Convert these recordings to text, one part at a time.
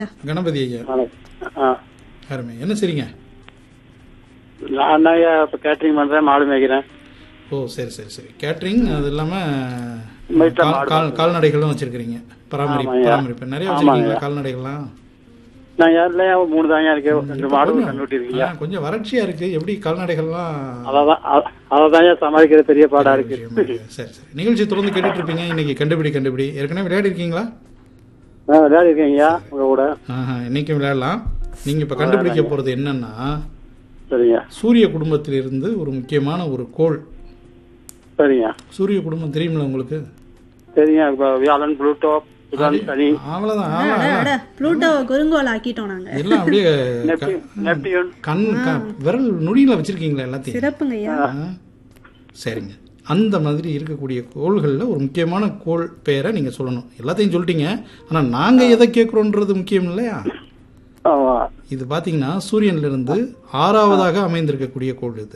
கணபதி ஐயா வணக்கம். ஆ. அருமை என்ன சரிங்க நான் தான் ஐயா இப்போ கேட்டரிங் பண்றேன் மாடு மேய்க்கிறேன் ஓ சரி சரி சரி கேட்ரிங் அது இல்லாம வீட்டுல கால்- மாடு கால் கால்நடைகளும் வச்சிருக்கிறீங்க பராமரிப்பு ஆமாய்யா. பராமரிப்பு நிறைய ஆமாங்க. வச்சிருக்கீங்களா கால்நடைகள்லாம் நான் யாருலையா மூணு தான் ஐயா இருக்கேன் ரெண்டு மாடு ஒரு கண்ணு இருக்கீங்க ஆ, கொஞ்சம் வறட்சியா இருக்கு எப்படி கால்நடைகள்லாம் அதான் அதான் ஐயா சமாளிக்கிற பெரிய பாடா இருக்கு சரி சரி நிகழ்ச்சி தொடர்ந்து கேட்டுட்டு இருப்பீங்க இன்னைக்கு கண்டுபிடி கண்டுபிடி ஏற்கனவே விளையாடி இருக்கீங்களா ஆ விளையாடி இருக்கேன் ஐயா உங்க கூட ஆஹா, இன்னைக்கும் விளையாடலாம் நீங்க இப்ப கண்டுபிடிக்க போறது என்னன்னா சரிங்க சூரிய குடும்பத்திலிருந்து ஒரு முக்கியமான ஒரு கோள் சரிங்க சூரிய குடும்பம் தெரியுமில்ல உங்களுக்கு சரிங்க இப்போ வியாழன் புளூட்டோ புதன் சனி அவ்வளவுதான் அட, அவ்வளவுதான். அட, புளூட்டோவை குறுங்கோல் ஆக்கிட்டோம் நாங்க எல்லாம் அப்படியே நெப்டி நெப்டியூன் கண் க- விரல் நுனியில வச்சிருக்கீங்களா எல்லாத்தையும் சிறப்புங்க ஐயா ஆ, சரிங்க அந்த மாதிரி இருக்கக்கூடிய கோள்களில் ஒரு முக்கியமான கோள் பெயரை நீங்க சொல்லணும் எல்லாத்தையும் சொல்லிட்டீங்க ஆனா நாங்க எதை கேட்குறோன்றது முக்கியம் இல்லையா ஆமா இது பாத்தீங்கன்னா சூரியன்ல இருந்து ஆறாவதாக அமைந்திருக்கக்கூடிய கோள் இது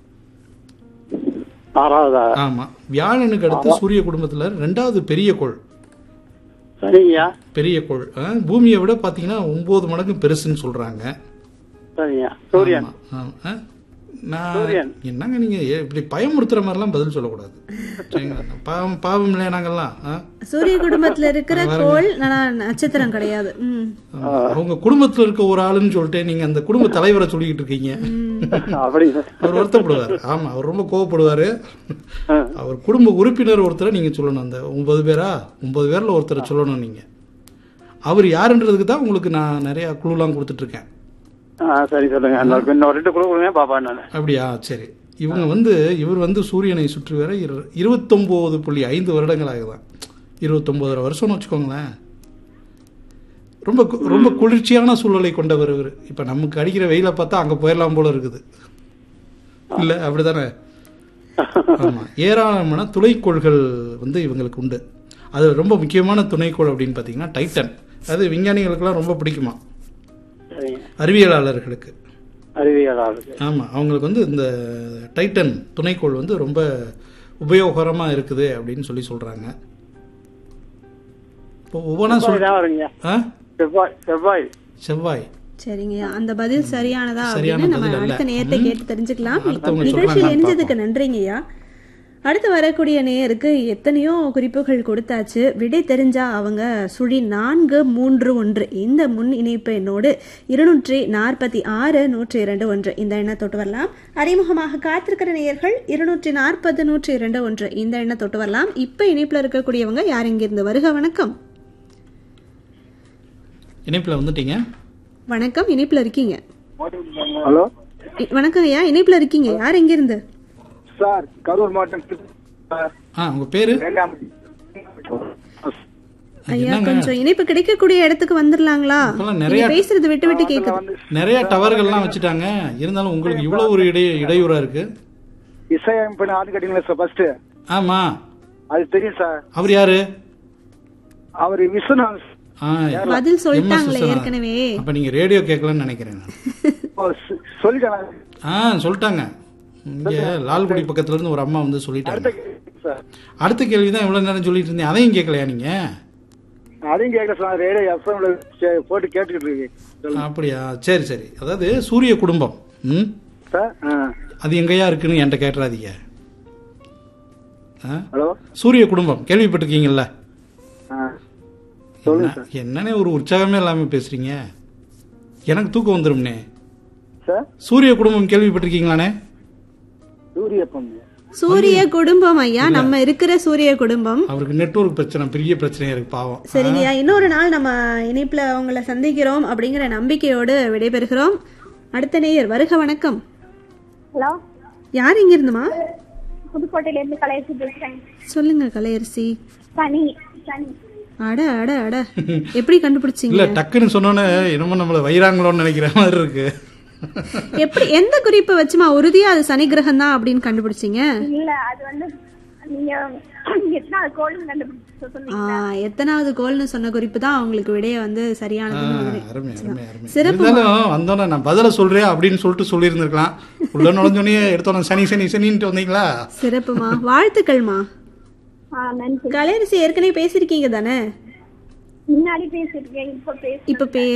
ஆறாவதா ஆமா வியாழனுக்கு அடுத்து சூரிய குடும்பத்துல ரெண்டாவது பெரிய கோள் சரிங்கய்யா பெரிய கோள் ஆ, பூமியை விட பாத்தீங்கன்னா ஒன்பது மடங்கு பெருசுன்னு சொல்றாங்க சரிங்க சூரியன் ஆமா, ஆமா. ஆ? நான் சூரியன். என்னங்க நீங்க ஏ- இப்படி பயமுறுத்துற மாதிரிலாம் பதில் சொல்லக்கூடாது சரிங்களா? பாவம் பாவம் இல்லையா நாங்கெல்லாம் ஆ? சூரிய குடும்பத்துல இருக்கிற கோள் ஆனா நட்சத்திரம் கிடையாது ம் ஆமா. அவங்க குடும்பத்துல இருக்க ஒரு ஆளுன்னு சொல்லிட்டு நீங்க அந்த குடும்ப தலைவரை சொல்லிக்கிட்டு இருக்கீங்க அப்படி அவர் வருத்தப்படுவார் ஆமா அவர் ரொம்ப கோவப்படுவாரு அவர் குடும்ப உறுப்பினர் ஒருத்தரை நீங்க சொல்லணும் அந்த ஒன்பது பேரா ஒன்பது பேர்ல ஒருத்தரை சொல்லணும் நீங்க அவர் யாருன்றதுக்கு தான் உங்களுக்கு நான் நிறைய குழுலாம் கொடுத்துட்டு இருக்கேன் ஆ சரி சொல்லுங்க இன்னொரு இன்னொரு ரெண்டு குழு கொடுங்க பாப்பா நான் அப்படியா சரி இவங்க வந்து இவர் வந்து சூரியனை சுற்றி வர இரு- இருபத்தொம்போது புள்ளி ஐந்து வருடங்கள் ஆகுதான் இருபத்தொம்போதரை வருஷம்னு வச்சுக்கோங்களேன் ரொம்ப கு- ரொம்ப குளிர்ச்சியான சூழலை கொண்டவர் இவர் இப்போ நமக்கு அடிக்கிற வெயிலை பார்த்தா அங்கே போயிடலாம் போல இருக்குது இல்லை அப்படிதானே ஆமாம் ஏராளமான துணைக்கோள்கள் வந்து இவங்களுக்கு உண்டு அது ரொம்ப முக்கியமான துணைக்கோள் அப்படின்னு பார்த்தீங்கன்னா டைட்டன் அது விஞ்ஞானிகளுக்கெல்லாம் ரொம்ப பிடிக்குமா சரிங்க அறிவியலாளர்களுக்கு அறிவியலாளருக்கு ஆமாம் அவங்களுக்கு வந்து இந்த டைட்டன் துணைக்கோள் வந்து ரொம்ப உபயோகரமாக இருக்குது அப்படின்னு சொல்லி சொல்கிறாங்க இப்போ ஒவ்வொன்றா செவ்வாய் சொல் தான் வருங்க ஆ செவ்வாய் செவ்வாய் செவ்வாய் சரிங்கய்யா அந்த பதில் சரியானதா சரியான அப்படின்னு நம்ம பதில் அல்ல. அடுத்த நேரத்தை ம். கேட்டு தெரிஞ்சுக்கலாம் அடுத்தவங்க நிகழ்ச்சியில் சொல்றாங்களான்னு இணைஞ்சதுக்கு நன்றிங்கய்யா அடுத்து வரக்கூடிய நேயருக்கு எத்தனையோ குறிப்புகள் கொடுத்தாச்சு விடை தெரிஞ்சா அவங்க சுழி நான்கு மூன்று ஒன்று இந்த முன் இணைப்பு எண்ணோடு இருநூற்றி நாற்பத்தி ஆறு நூற்றி இரண்டு ஒன்று இந்த எண்ணை தொட்டு வரலாம் அறிமுகமாக காத்திருக்கிற நேயர்கள் இருநூற்றி நாற்பது நூற்றி இரண்டு ஒன்று இந்த எண்ணை தொட்டு வரலாம் இப்ப இணைப்புல இருக்கக்கூடியவங்க யார் இங்கிருந்து வருக வணக்கம் இணைப்பில் வந்துட்டீங்க வணக்கம் இணைப்புல இருக்கீங்க ஹலோ இ- வணக்கம் ஐயா இணைப்புல இருக்கீங்க யார் எங்கிருந்து சார் கரூர் மாவட்டம் சார், ஆ உங்கள் பேர் ரெண்டாம் ஐயா கொஞ்சம் இணைப்பு கிடைக்கக்கூடிய இடத்துக்கு வந்துடலாங்களா இப்பெல்லாம் நிறைய- நீங்க பேசுறது விட்டு விட்டு கேக்குது நிறைய டவர்கள்லாம் வச்சுட்டாங்க இருந்தாலும் உங்களுக்கு இவ்வளோ ஒரு இடை இடையூறாக இருக்கு இசையமைப்பு ஆடு கட்டிங்களா சார் ஃபர்ஸ்ட் ஆமாம் அது தெரியும் சார் அவர் யாரு அவர் விஸ்வநாத் ஆ பதில் சொல்லிட்டாங்களே எம்.எஸ். விஸ்வநாதன். ஏற்கனவே அப்ப நீங்க ரேடியோ கேட்கலன்னு நினைக்கிறேன் நான். ஓ, சொ- சொல்லிட்டேன் ஆ சொல்லிட்டாங்க இங்க லால்குடி பக்கத்துல இருந்து ஒரு அம்மா வந்து சொல்லிட்டாங்க சார் அடுத்த கேள்வி தான் இவ்வளவு நேரம் சொல்லிட்டு இருந்தேன் அதையும் கேட்கலையா நீங்க அதையும் கேட்கல சார் ரேடியோ எஃப்எம்ல போட்டு கேட்டுக்கிட்டு இருக்கு சொல்லுங்க. அப்படியா சரி சரி அதாவது சூரிய குடும்பம் ம் சார் ஆ. அது எங்கேயா இருக்குன்னு என்கிட்ட கேட்டுறாதீங்க ஆ? ஹலோ சூரிய குடும்பம் கேள்விப்பட்டிருக்கீங்கல்ல ஆ. சொல்லுங்க என்ன- என்னண்ணே ஒரு உற்சாகமே இல்லாம பேசுறீங்க எனக்கு தூக்கம் வந்துரும்னே சார் சூரிய குடும்பம் கேள்விப்பட்டிருக்கீங்களாண்ணே சூரிய பொண்ணு சூரிய குடும்பம் ஐயா நம்ம இருக்கிற சூரிய குடும்பம் அவருக்கு நெட்வொர்க் பிரச்சனை பெரிய பிரச்சனையா இருக்கு பாவம் சரிங்கய்யா இன்னொரு நாள் நம்ம இணைப்புல உங்களை சந்திக்கிறோம் அப்படிங்கிற நம்பிக்கையோடு விடைபெறுகிறோம் அடுத்த நேயர் வருக வணக்கம் ஹலோ யார் இங்க இருந்துமா புதுக்கோட்டையில இருந்து கலையரசி பேசுறேன் சொல்லுங்க கலையரசி சனி சனி அட அட அட எப்படி கண்டுபிடிச்சீங்க இல்ல டக்குன்னு சொன்னோன்னே என்னமோ நம்மள வைராங்களோன்னு நினைக்கிற மாதிரி இருக்கு எப்படி எந்த குறிப்பை வச்சுமா உறுதியா அது சனி கிரகம் தான் அப்படின்னு கண்டுபிடிச்சீங்க இல்ல அது வந்து நீங்க எத்தனாவது கோல்னு கண்டுபிடிச்சு சொன்னீங்க ஆ, எத்தனாவது கோல்னு சொன்ன குறிப்பு தான் அவங்களுக்கு விடைய வந்து சரியானதுன்னு ஆ, நினைக்கிறேன். அருமை அருமை அருமை சிறப்பு இருந்தாலும் வந்தோன்னே நான் பதில சொல்றேன் அப்படின்னு சொல்லிட்டு சொல்லியிருந்திருக்கலாம் உள்ள நுழைஞ்சோடனே எடுத்தோன்னே சனி சனி சனின்ட்டு வந்தீங்களா சிறப்புமா வாழ்த்துக்கள்மா ஆ நன்றி கலையரசி ஏற்கனவே பேசியிருக்கீங்க தானே முன்னாடி பேசிருக்கேன் இப்ப பேச இப்ப பே